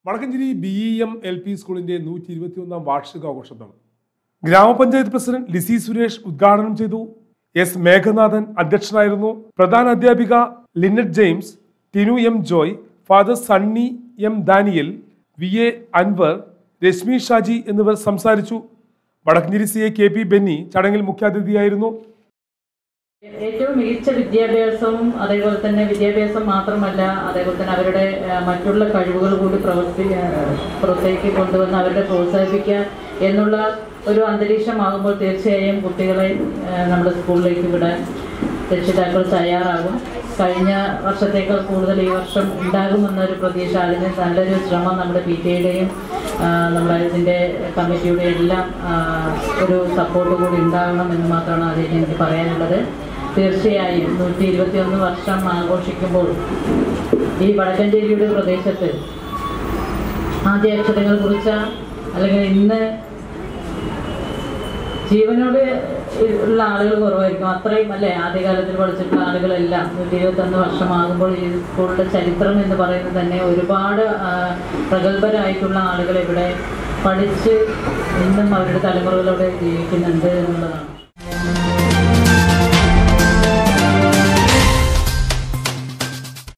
Vadakkanchery B E M L P സ്കൂളിന്റെ നൂറ്റി ഇരുപത്തിയൊന്നാം വാർഷികാഘോഷമാണ് ഗ്രാമപഞ്ചായത്ത് പ്രസിഡന്റ് ലിസി സുരേഷ് ഉദ്ഘാടനം ചെയ്തു എസ് മേഘനാഥൻ അധ്യക്ഷനായിരുന്നു പ്രധാന അധ്യാപിക Lynette James Tinu M Joy father Sunny M Daniel V A Anwar Reshmi Shaji എന്നിവർ സംസാരിച്ചു Vadakkanchery C A K P Benny ചടങ്ങിൽ മുഖ്യാതിഥിയായിരുന്നു ഏറ്റവും മികച്ച വിദ്യാഭ്യാസവും അതേപോലെ തന്നെ വിദ്യാഭ്യാസം മാത്രമല്ല അതേപോലെ തന്നെ അവരുടെ ആ, മറ്റുള്ള കഴിവുകൾ കൂടി പ്രവർത്തി ആ, പുറത്തേക്ക് കൊണ്ടുവന്ന് അവരുടെ പ്രോത്സാഹിപ്പിക്കുക എന്നുള്ള ഒരു അന്തരീക്ഷമാകുമ്പോൾ തീർച്ചയായും കുട്ടികളെ ആ, നമ്മുടെ സ്കൂളിലേക്ക് വിടാൻ രക്ഷിതാക്കൾ തയ്യാറാകും കഴിഞ്ഞ വർഷത്തേക്കാൾ കൂടുതൽ ഈ വർഷം ഉണ്ടാകുമെന്നൊരു പ്രതീക്ഷ അതിന് നല്ലൊരു ശ്രമം നമ്മുടെ പി ടി യുടെയും നമ്മുടെ ഇതിൻ്റെ കമ്മിറ്റിയുടെ എല്ലാം ആ, ഒരു സപ്പോർട്ട് കൂടി ഉണ്ടാകണം എന്ന് മാത്രമാണ് അതിൽ എനിക്ക് പറയാനുള്ളത് തീർച്ചയായും നൂറ്റി ഇരുപത്തിയൊന്ന് വർഷം ആഘോഷിക്കുമ്പോൾ ഈ വടക്കഞ്ചേരിയുടെ പ്രദേശത്ത് ആദ്യ അക്ഷരങ്ങൾ കുറിച്ച അല്ലെങ്കിൽ ഇന്ന് ജീവനോട് ഉള്ള ആളുകൾ കുറവായിരിക്കും അത്രയും അല്ലേ ആദ്യകാലത്തിൽ പഠിച്ചിട്ടുള്ള ആളുകളെല്ലാം നൂറ്റി ഇരുപത്തൊന്ന് വർഷമാകുമ്പോൾ ഈ സ്കൂളിൻ്റെ ചരിത്രം എന്ന് പറയുന്നത് തന്നെ ഒരുപാട് ആ, പ്രഗത്ഭരായിട്ടുള്ള ആളുകൾ ഇവിടെ പഠിച്ച് ഇന്നും അവരുടെ തലമുറകളോടെ ജീവിക്കുന്നുണ്ട് എന്നുള്ളതാണ്